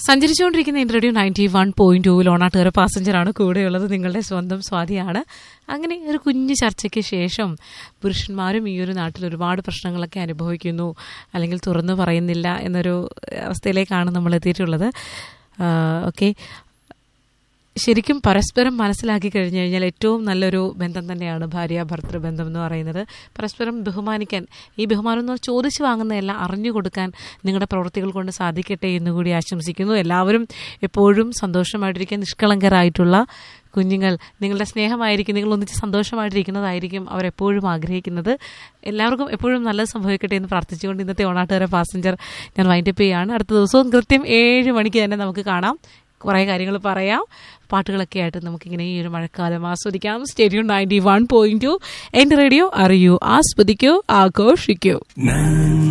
സഞ്ചരിച്ചുകൊണ്ടിരിക്കുന്ന interview ninety one point ടൂവിൽ ഓണാട്ടുകാര പാസഞ്ചറാണ് കൂടെയുള്ളത് നിങ്ങളുടെ സ്വന്തം സ്വാതിയാണ് അങ്ങനെ ഒരു കുഞ്ഞു ചർച്ചയ്ക്ക് ശേഷം പുരുഷന്മാരും ഈ ഒരു നാട്ടിൽ ഒരുപാട് പ്രശ്നങ്ങളൊക്കെ അനുഭവിക്കുന്നു അല്ലെങ്കിൽ തുറന്നു പറയുന്നില്ല എന്നൊരു അവസ്ഥയിലേക്കാണ് നമ്മൾ എത്തിയിട്ടുള്ളത് ഓക്കെ ശരിക്കും പരസ്പരം മനസ്സിലാക്കി കഴിഞ്ഞു കഴിഞ്ഞാൽ ഏറ്റവും നല്ലൊരു ബന്ധം തന്നെയാണ് ഭാര്യ ഭർത്തൃ ബന്ധം എന്ന് പറയുന്നത് പരസ്പരം ബഹുമാനിക്കാൻ ഈ ബഹുമാനം എന്ന് ചോദിച്ചു വാങ്ങുന്നതെല്ലാം അറിഞ്ഞു കൊടുക്കാൻ നിങ്ങളുടെ പ്രവൃത്തികൾ കൊണ്ട് സാധിക്കട്ടെ എന്നുകൂടി ആശംസിക്കുന്നു എല്ലാവരും എപ്പോഴും സന്തോഷമായിട്ടിരിക്കാൻ നിഷ്കളങ്കരായിട്ടുള്ള കുഞ്ഞുങ്ങൾ നിങ്ങളുടെ സ്നേഹമായിരിക്കും നിങ്ങൾ ഒന്നിച്ച് സന്തോഷമായിട്ടിരിക്കുന്നതായിരിക്കും അവരെപ്പോഴും ആഗ്രഹിക്കുന്നത് എല്ലാവർക്കും എപ്പോഴും നല്ലത് സംഭവിക്കട്ടെ എന്ന് പ്രാർത്ഥിച്ചുകൊണ്ട് ഇന്നത്തെ ഓണാട്ടുകാര പാസഞ്ചർ ഞാൻ വൈൻഡപ്പ് ചെയ്യുകയാണ് അടുത്ത ദിവസവും കൃത്യം ഏഴ് മണിക്ക് തന്നെ നമുക്ക് കാണാം കുറേ കാര്യങ്ങൾ പറയാം പാട്ടുകളൊക്കെ ആയിട്ട് നമുക്കിങ്ങനെ ഈ ഒരു മഴക്കാലം ആസ്വദിക്കാം stadium ninety one point two എൻ്റെ റേഡിയോ അറിയൂ ആസ്വദിക്കൂ ആഘോഷിക്കൂ